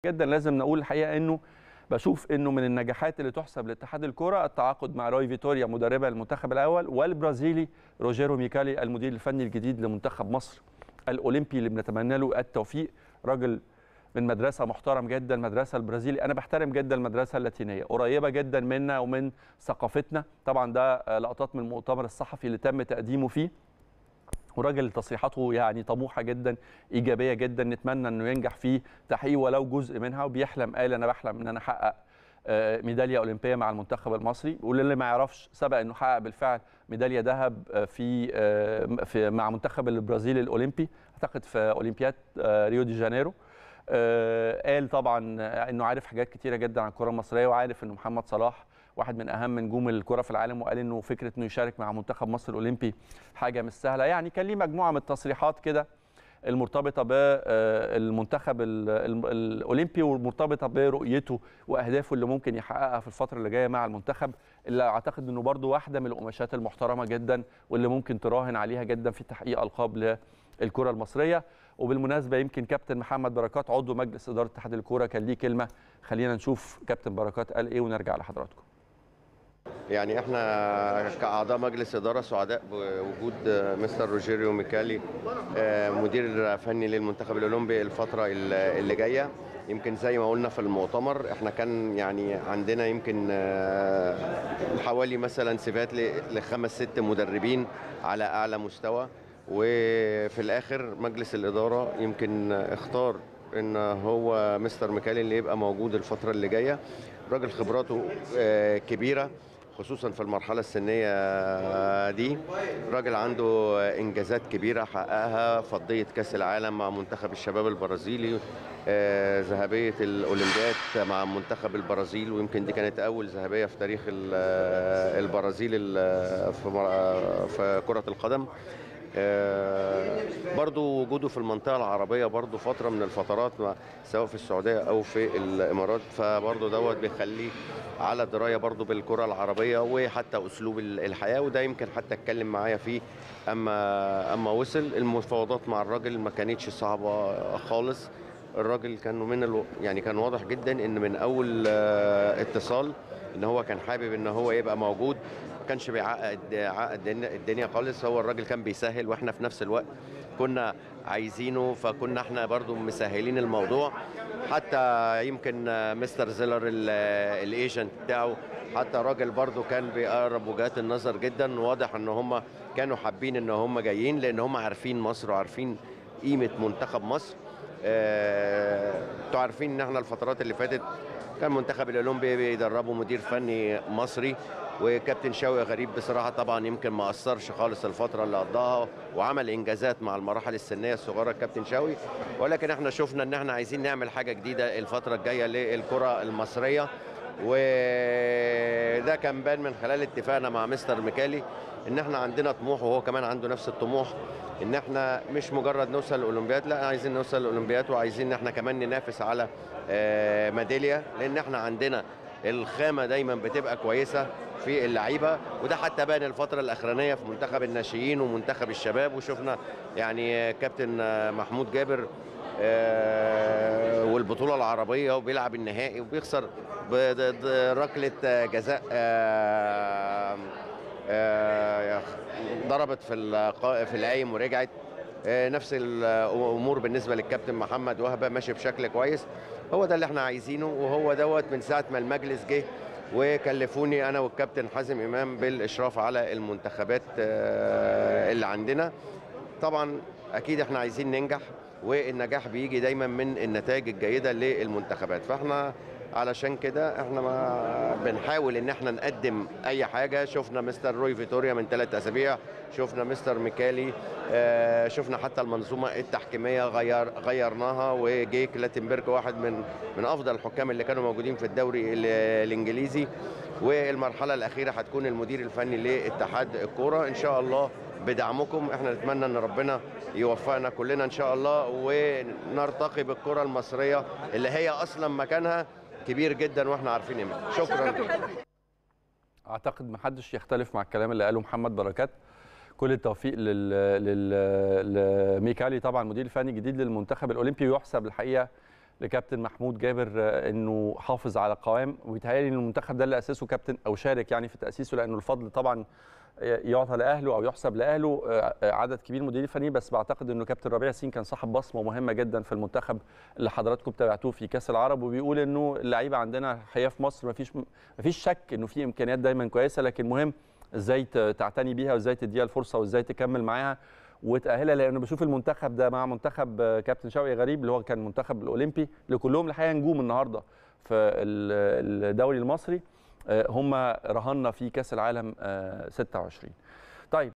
جدا لازم نقول الحقيقه انه بشوف انه من النجاحات اللي تحسب لاتحاد الكره التعاقد مع روي فيتوريا مدربا المنتخب الاول والبرازيلي روجيرو ميكالي المدير الفني الجديد لمنتخب مصر الاولمبي اللي بنتمنى له التوفيق راجل من مدرسه محترم جدا المدرسه البرازيلي انا بحترم جدا المدرسه اللاتينيه قريبه جدا منا ومن ثقافتنا طبعا ده لقطات من المؤتمر الصحفي اللي تم تقديمه فيه وراجل تصريحاته يعني طموحه جدا ايجابيه جدا نتمنى انه ينجح في تحقيق ولو جزء منها وبيحلم قال انا بحلم ان انا احقق ميداليه اولمبيه مع المنتخب المصري وللي ما يعرفش سبق انه حقق بالفعل ميداليه ذهب في في مع منتخب البرازيل الاولمبي اعتقد في اولمبياد ريو دي جانيرو قال طبعا انه عارف حاجات كتيره جدا عن الكره المصريه وعارف انه محمد صلاح واحد من اهم نجوم الكره في العالم وقال انه فكره انه يشارك مع منتخب مصر الاولمبي حاجه مش سهله يعني كان ليه مجموعه من التصريحات كده المرتبطه بالمنتخب الاولمبي والمرتبطه برؤيته واهدافه اللي ممكن يحققها في الفتره اللي جايه مع المنتخب اللي اعتقد انه برضو واحده من القماشات المحترمه جدا واللي ممكن تراهن عليها جدا في تحقيق القاب للكره المصريه وبالمناسبه يمكن كابتن محمد بركات عضو مجلس اداره اتحاد الكوره كان ليه كلمه خلينا نشوف كابتن بركات قال ايه ونرجع لحضراتكم يعني احنا كاعضاء مجلس اداره سعداء بوجود مستر روجيريو ميكالي مدير فني للمنتخب الاولمبي الفتره اللي جايه يمكن زي ما قلنا في المؤتمر احنا كان يعني عندنا يمكن حوالي مثلا سيفات لخمس ست مدربين على اعلى مستوى وفي الاخر مجلس الاداره يمكن اختار ان هو مستر ميكالي اللي يبقى موجود الفتره اللي جايه راجل خبراته كبيره خصوصا في المرحله السنيه دي راجل عنده انجازات كبيره حققها فضيه كاس العالم مع منتخب الشباب البرازيلي ذهبيه الاولمبياد مع منتخب البرازيل ويمكن دي كانت اول ذهبيه في تاريخ البرازيل في كره القدم برضو وجوده في المنطقة العربية برضو فترة من الفترات سواء في السعودية أو في الإمارات فبرضو دوت بيخليه على دراية برضو بالكرة العربية وحتى أسلوب الحياة وده يمكن حتى اتكلم معايا فيه أما أما وصل المفاوضات مع الراجل ما كانتش صعبة خالص الراجل كان من الو... يعني كان واضح جدا ان من اول اتصال ان هو كان حابب ان هو يبقى موجود ما كانش بيعقد عقد الدنيا خالص هو الراجل كان بيسهل واحنا في نفس الوقت كنا عايزينه فكنا احنا برضو مسهلين الموضوع حتى يمكن مستر زيلر الايجنت بتاعه حتى راجل برضو كان بيقرب وجهات النظر جدا واضح ان هم كانوا حابين ان هم جايين لان هم عارفين مصر وعارفين قيمه منتخب مصر انتوا عارفين ان احنا الفترات اللي فاتت كان منتخب الاولمبي بيدربه مدير فني مصري وكابتن شوقي غريب بصراحه طبعا يمكن ما اثرش خالص الفتره اللي قضاها وعمل انجازات مع المراحل السنيه الصغيره الكابتن شوقي ولكن احنا شفنا ان احنا عايزين نعمل حاجه جديده الفتره الجايه للكره المصريه وده كان بان من خلال اتفاقنا مع مستر ميكالي ان احنا عندنا طموح وهو كمان عنده نفس الطموح ان احنا مش مجرد نوصل الاولمبياد لا عايزين نوصل الاولمبياد وعايزين ان احنا كمان ننافس على ميداليه لان احنا عندنا الخامه دايما بتبقى كويسه في اللعيبه وده حتى بان الفتره الاخرانيه في منتخب الناشئين ومنتخب الشباب وشفنا يعني كابتن محمود جابر والبطوله العربيه وبيلعب النهائي وبيخسر بركله جزاء ضربت في في القايم ورجعت نفس الامور بالنسبه للكابتن محمد وهبه ماشي بشكل كويس هو ده اللي احنا عايزينه وهو دوت من ساعه ما المجلس جه وكلفوني انا والكابتن حازم امام بالاشراف على المنتخبات اللي عندنا طبعا اكيد احنا عايزين ننجح والنجاح بيجي دايما من النتائج الجيده للمنتخبات فاحنا علشان كده احنا ما بنحاول ان احنا نقدم اي حاجه شفنا مستر روي فيتوريا من ثلاث اسابيع شفنا مستر ميكالي اه شفنا حتى المنظومه التحكيميه غير غيرناها وجي كلاتنبرج واحد من من افضل الحكام اللي كانوا موجودين في الدوري الانجليزي والمرحله الاخيره هتكون المدير الفني لاتحاد الكوره ان شاء الله بدعمكم احنا نتمنى ان ربنا يوفقنا كلنا ان شاء الله ونرتقي بالكره المصريه اللي هي اصلا مكانها كبير جدا واحنا عارفين قيمتها شكرا اعتقد ما حدش يختلف مع الكلام اللي قاله محمد بركات كل التوفيق لل... لل... لميكالي طبعا مدير فني جديد للمنتخب الاولمبي ويحسب الحقيقه لكابتن محمود جابر آه، انه حافظ على قوام ويتهيألي ان المنتخب ده اللي اسسه كابتن او شارك يعني في تاسيسه لانه الفضل طبعا يعطى لاهله او يحسب لاهله آه، آه، عدد كبير من المديرين الفنيين بس بعتقد انه كابتن ربيع ياسين كان صاحب بصمه مهمه جدا في المنتخب اللي حضراتكم تابعتوه في كاس العرب وبيقول انه اللعيبه عندنا الحقيقه في مصر ما فيش ما فيش شك انه في امكانيات دايما كويسه لكن مهم ازاي ت- تعتني بيها وازاي تديها الفرصه وازاي تكمل معاها وتاهلها لانه بشوف المنتخب ده مع منتخب آه، كابتن شوقي غريب اللي هو كان المنتخب الاولمبي اللي كلهم الحقيقه نجوم النهارده في ال- الدوري المصري آه، هم رهنا في كاس العالم آه، 26 طيب